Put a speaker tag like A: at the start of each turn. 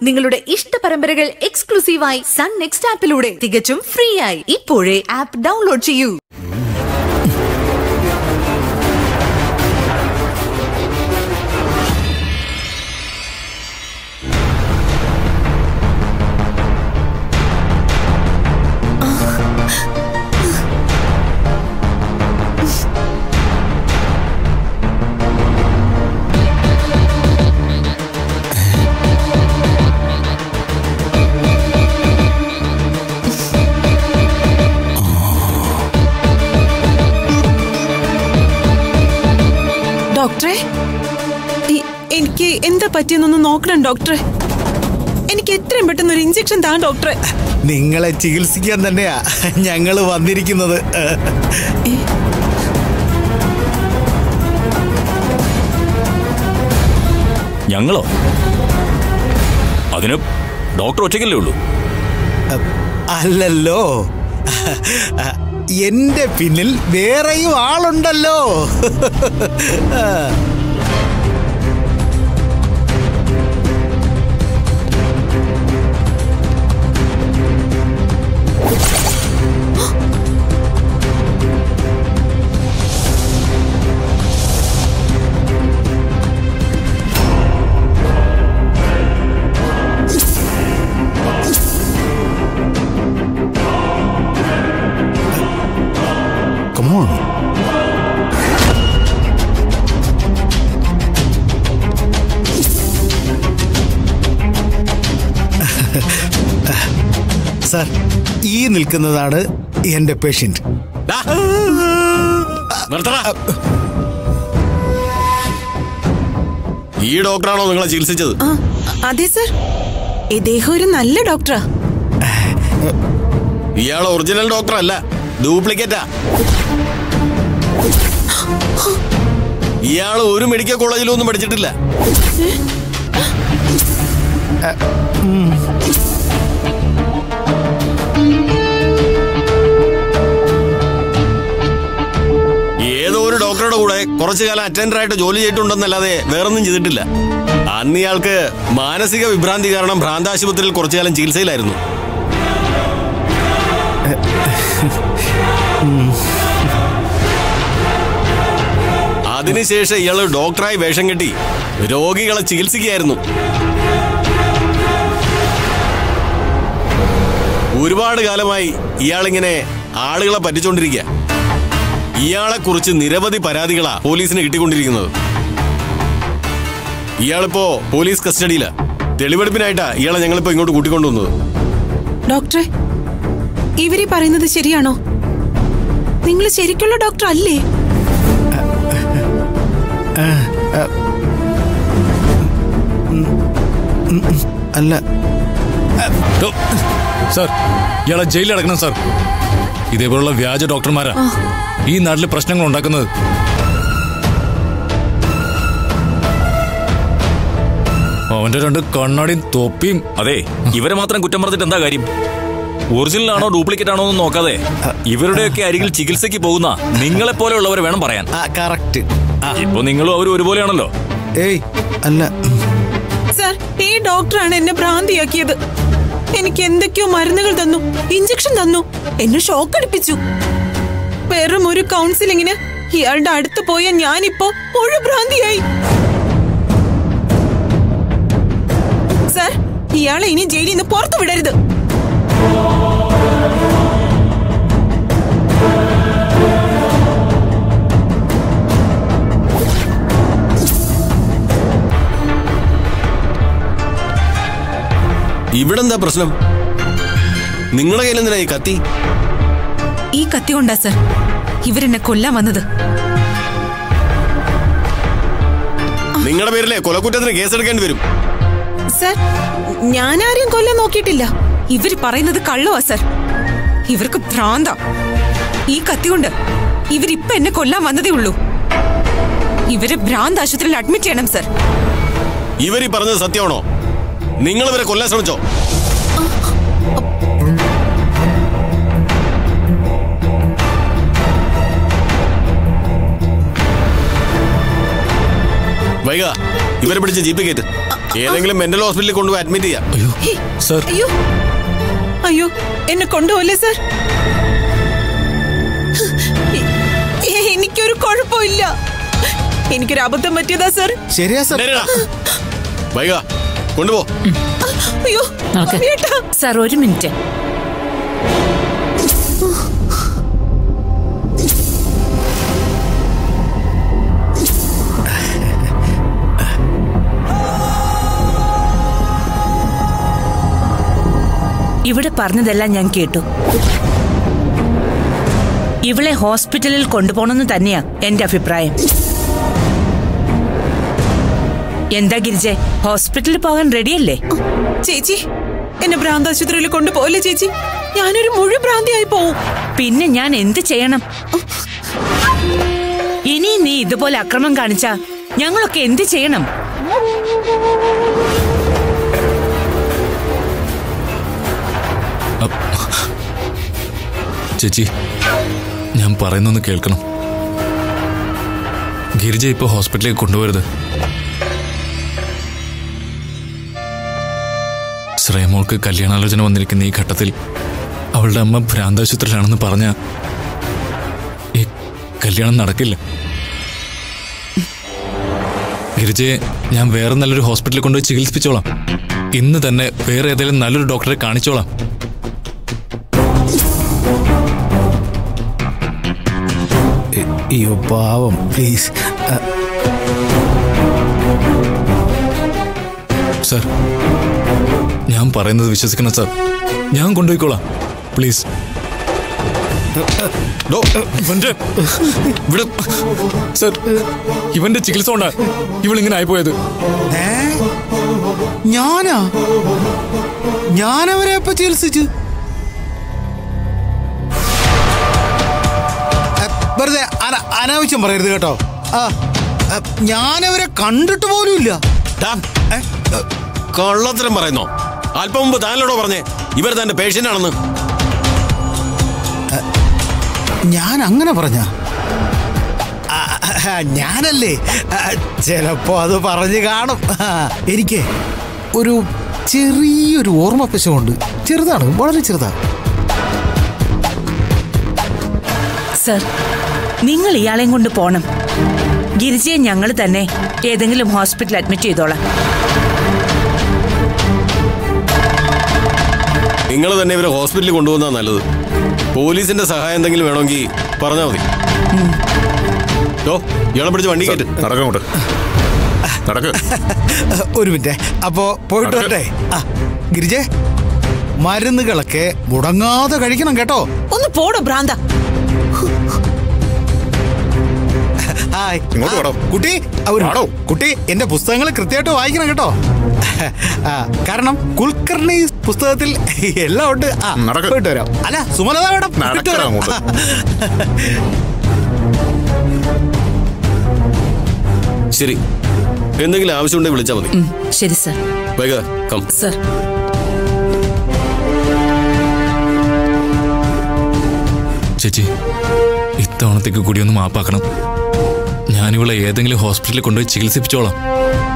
A: നിങ്ങളുടെ ഇഷ്ട പരമ്പരകൾ എക്സ്ക്ലൂസീവായി സൺ നെക്സ്റ്റ് ആപ്പിലൂടെ തികച്ചും ഫ്രീ ആയി ഇപ്പോഴേ ആപ്പ് ഡൗൺലോഡ് ചെയ്യൂ
B: ഡോക്ടറെ ഈ- എനിക്ക് എന്താ പറ്റിയെന്നൊന്ന് നോക്കണം ഡോക്ടറെ എനിക്ക് എത്രയും പെട്ടെന്ന് ഒരു ഇഞ്ചക്ഷൻ താ ഡോക്ടറെ
C: നിങ്ങളെ ചികിത്സിക്കാൻ തന്നെയാ ഞങ്ങൾ വന്നിരിക്കുന്നത്
D: ഞങ്ങളോ അതിന് ഡോക്ടർ ഒറ്റയ്ക്കല്ലേ ഉള്ളൂ
C: അല്ലല്ലോ എന്റെ പിന്നിൽ വേറെയും ആളുണ്ടല്ലോ Come on. സാർ ഈ നിൽക്കുന്നതാണ് എന്റെ പേഷ്യന്റ്
D: ദാ, നിർത്തടാ. ഈ ഡോക്ടറാണോ നിങ്ങളെ ചികിത്സിച്ചത്
B: ആ അതെ സർ ഇദ്ദേഹം ഒരു നല്ല ഡോക്ടറാ
D: ഇയാൾ ഒറിജിനൽ ഡോക്ടർ അല്ല ഡ്യൂപ്ലിക്കേറ്റാ ഇയാൾ ഒരു മെഡിക്കൽ കോളേജിലും ഒന്നും പഠിച്ചിട്ടില്ല ഏതോ ഒരു ഡോക്ടറുടെ കൂടെ കുറച്ചു കാലം അറ്റൻഡർ ആയിട്ട് ജോലി ചെയ്തിട്ടുണ്ടെന്നല്ലാതെ വേറൊന്നും ചെയ്തിട്ടില്ല അന്ന് ഇയാൾക്ക് മാനസിക വിഭ്രാന്തി കാരണം ഭ്രാന്താശുപത്രിയിൽ കുറച്ചു കാലം ചികിത്സയിലായിരുന്നു അതിനുശേഷം ഇയാൾ ഡോക്ടറായി വേഷം കെട്ടി രോഗികളെ ചികിത്സിക്കുകയായിരുന്നു ഒരുപാട് കാലമായി ഇയാളിങ്ങനെ ആളുകളെ പറ്റിച്ചോണ്ടിരിക്കുക ഇയാളെ കുറിച്ച് നിരവധി പരാതികളാ പോലീസിന് കിട്ടിക്കൊണ്ടിരിക്കുന്നത് ഇയാളിപ്പോ പോലീസ് കസ്റ്റഡിയിലാ തെളിവെടുപ്പിനായിട്ടാ ഇയാളെ ഞങ്ങളിപ്പോ ഇങ്ങോട്ട് കൂട്ടിക്കൊണ്ടുവന്നത്
B: ഡോക്ടറെ ഇവരീ പറയുന്നത് ശരിയാണോ നിങ്ങൾ ശരിക്കുള്ള ഡോക്ടർ അല്ലേ
C: അല്ല
E: സാർ ഇയാളെ ജയിലിൽ അടക്കണം സാർ ഇതേപോലുള്ള വ്യാജ ഡോക്ടർമാരാ ഈ നാട്ടിൽ പ്രശ്നങ്ങൾ ഉണ്ടാക്കുന്നത് അവന്റെ രണ്ട് കണ്ണാടിയും തൊപ്പിയും
D: അതെ ഇവരെ മാത്രം കുറ്റം പറഞ്ഞിട്ട് എന്താ കാര്യം ഒറിജിനൽ ആണോ ഡ്യൂപ്ലിക്കേറ്റ് ആണോ എന്ന് നോക്കാതെ ഇവരുടെയൊക്കെ അരികിൽ ചികിത്സയ്ക്ക് പോകുന്ന നിങ്ങളെ പോലെയുള്ളവർ വേണം പറയാൻ
C: കറക്റ്റ്
D: ഇപ്പൊ നിങ്ങളും അവരും ഒരുപോലെയാണല്ലോ
C: ഏയ് അല്ല
B: സർ ഈ ഡോക്ടറാണ് എന്നെ ഭ്രാന്തിയാക്കിയത് എനിക്ക് എന്തൊക്കെയോ മരുന്നുകൾ തന്നു ഇഞ്ചക്ഷൻ തന്നു എന്നെ ഷോക്ക് അടിപ്പിച്ചു വെറും ഒരു കൗൺസിലിങ്ങിന് ഇയാളുടെ അടുത്ത് പോയ ഞാനിപ്പോ ഒരു ഭ്രാന്തിയായി സർ ഇയാളെ ഇനി ജയിലിൽ നിന്ന് പുറത്തു വിടരുത്
D: ഇവിടെന്താ പ്രശ്നം നിങ്ങളുടെ കയ്യിൽ എന്തിനാ ഈ കത്തി
A: ഈ കത്തി കൊണ്ടാ സർ ഇവരെന്നെ കൊല്ലാൻ വന്നത്
D: നിങ്ങളുടെ പേരിലെ കൊലക്കുറ്റത്തിന് കേസെടുക്കേണ്ടി വരും
B: സർ ഞാനാരെയും കൊല്ലാൻ നോക്കിയിട്ടില്ല
A: ഇവര് പറയുന്നത് കള്ളുവാ സർ ഇവർക്ക് ഭ്രാന്ത ഈ കത്തി കൊണ്ട് ഇവരിപ്പൊ എന്നെ കൊല്ലാൻ വന്നതേ ഉള്ളൂ ഇവരെ ഭ്രാന്ത് ആശുപത്രിയിൽ അഡ്മിറ്റ് ചെയ്യണം സർ
D: ഇവർ ഈ പറഞ്ഞത് സത്യമാണോ നിങ്ങൾ ഇവരെ കൊല്ലാൻ ശ്രമിച്ചോ വൈക ഇവരെ പിടിച്ച് ജീപ്പ് കയറ്റ് ഏതെങ്കിലും മെന്റൽ ഹോസ്പിറ്റലിൽ കൊണ്ടുപോയി അഡ്മിറ്റ് ചെയ്യാം
E: അയ്യോ സാർ
B: അയ്യോ അയ്യോ എന്നെ കൊണ്ടുപോലേ സാർ എ- എനിക്കൊരു കുഴപ്പമില്ല എനിക്കൊരു അബദ്ധം പറ്റിയതാ സാർ
C: ശരിയാ സാർ
D: നേരെടാ. വൈക കൊണ്ടുപോ
B: അയ്യോ
F: നടക്ക്.
B: ഏട്ടാ
F: സാർ ഒരു മിനിറ്റ് ഇവിടെ പറഞ്ഞതെല്ലാം ഞാൻ കേട്ടു ഇവളെ ഹോസ്പിറ്റലിൽ കൊണ്ടുപോകണമെന്ന് തന്നെയാ എന്റെ അഭിപ്രായം എന്താ ഗിരിജെ ഹോസ്പിറ്റലിൽ പോകാൻ റെഡിയല്ലേ
B: ചേച്ചി എന്നെ ഭ്രാന്താശുപത്രിയിൽ കൊണ്ടുപോകല്ലേ ചേച്ചി ഞാനൊരു മുഴു ഭ്രാന്തിയായി പോവും
F: പിന്നെ ഞാൻ എന്ത് ചെയ്യണം ഇനി നീ ഇതുപോലെ അക്രമം കാണിച്ചാ ഞങ്ങളൊക്കെ എന്ത് ചെയ്യണം
E: ചേച്ചി ഞാൻ പറയുന്നൊന്ന് കേൾക്കണം ഗിരിജ ഇപ്പൊ ഹോസ്പിറ്റലിലേക്ക് കൊണ്ടുപോരുത് ശ്രേയമോൾക്ക് കല്യാണാലോചന വന്നിരിക്കുന്ന ഈ ഘട്ടത്തിൽ അവളുടെ അമ്മ ഭ്രാന്താശുപത്രിയിലാണെന്ന് പറഞ്ഞ ഈ കല്യാണം നടക്കില്ല ഗിരിജയെ ഞാൻ വേറെ നല്ലൊരു ഹോസ്പിറ്റലിൽ കൊണ്ടുപോയി ചികിത്സിപ്പിച്ചോളാം ഇന്ന് തന്നെ വേറെ ഏതെങ്കിലും നല്ലൊരു ഡോക്ടറെ കാണിച്ചോളാം
C: അയ്യോ പാവം പ്ലീസ്
E: സർ ഞാൻ പറയുന്നത് വിശ്വസിക്കണം സർ ഞാൻ കൊണ്ടുപോയിക്കോളാം പ്ലീസ്
D: ഡോ,
E: ഇവന്റെ
D: ഇവിടെ
E: സർ ഇവന്റെ ചികിത്സ കൊണ്ടാ ഇവളിങ്ങനെ ആയിപ്പോയത്
C: ഏ ഞാനാ ഞാനവരെ ഇപ്പൊ ചികിത്സിച്ചു എ, വെറുതെ അന- അനാവശ്യം പറയരുത് കേട്ടോ ആ എ, ഞാനവരെ കണ്ടിട്ട് പോലും ഇല്ല
D: ഡാ, ഏ, ഏ, കള്ളത്തരം പറയുന്നോ അല്പം മുമ്പ് താനോടോ പറഞ്ഞേ ഇവർ തന്റെ പേഷ്യന്റ് ആണെന്ന്
C: ഞാൻ അങ്ങനെ പറഞ്ഞ ഞാനല്ലേ ആ, ചിലപ്പോ അത് പറഞ്ഞു കാണും ആ, എനിക്ക് ഒരു ചെറിയൊരു ഓർമ്മ പിശകുണ്ട് ചെറുതാണ് വളരെ ചെറുതാണ്
F: സർ നിങ്ങൾ ഇയാളെയും കൊണ്ട് പോണം ഗിരിജയെ ഞങ്ങൾ തന്നെ ഏതെങ്കിലും ഹോസ്പിറ്റലിൽ അഡ്മിറ്റ് ചെയ്തോളാം
D: നിങ്ങൾ തന്നെ ഇവരെ ഹോസ്പിറ്റലിൽ കൊണ്ടുപോകുന്ന നല്ലത് പോലീസിന്റെ സഹായം എന്തെങ്കിലും വേണമെങ്കിൽ പറഞ്ഞാൽ മതി ഡോ, ഇയാളെ പിടിച്ച് വണ്ടി കയറ്റ്
G: നടക്കങ്ങോട്ട് നടക്ക്
C: ഒരു മിനിറ്റ് അപ്പോ പോയിട്ട്
G: നടക്ക്.
C: വരട്ടെ ആ ഗിരിജെ മരുന്നുകളൊക്കെ മുടങ്ങാതെ കഴിക്കണം കേട്ടോ
B: ഒന്ന് പോടോ ഭ്രാന്ത
C: ഹായ്
G: ഇങ്ങോട്ട്
C: ആ,
G: വാടോ.
C: കുട്ടി ആ, ഒരു
G: വാടോ.
C: കുട്ടി എന്റെ പുസ്തകങ്ങൾ കൃത്യമായിട്ട് വായിക്കണം കേട്ടോ ആ, കാരണം കുൽക്കർണി പുസ്തകത്തിൽ എല്ലാം ഉണ്ട് ആ
G: നടക്ക്.
C: പോയിട്ട് വരാം അല്ല സുമലത മേഡം പോയിട്ട്
G: നടക്കടാ
C: വരാം.
G: അങ്ങോട്ട്.
D: ശരി എന്തെങ്കിലും ആവശ്യമുണ്ടെങ്കിൽ വിളിച്ചാൽ മതി
F: ഉം, ശരി സർ
D: വൈക കം
F: സർ
E: ചേച്ചി ഇത്തവണത്തേക്ക് കൂടി ഒന്ന് മാപ്പാക്കണം ഞാനിവളെ ഏതെങ്കിലും ഹോസ്പിറ്റലിൽ കൊണ്ടുപോയി ചികിത്സിപ്പിച്ചോളാം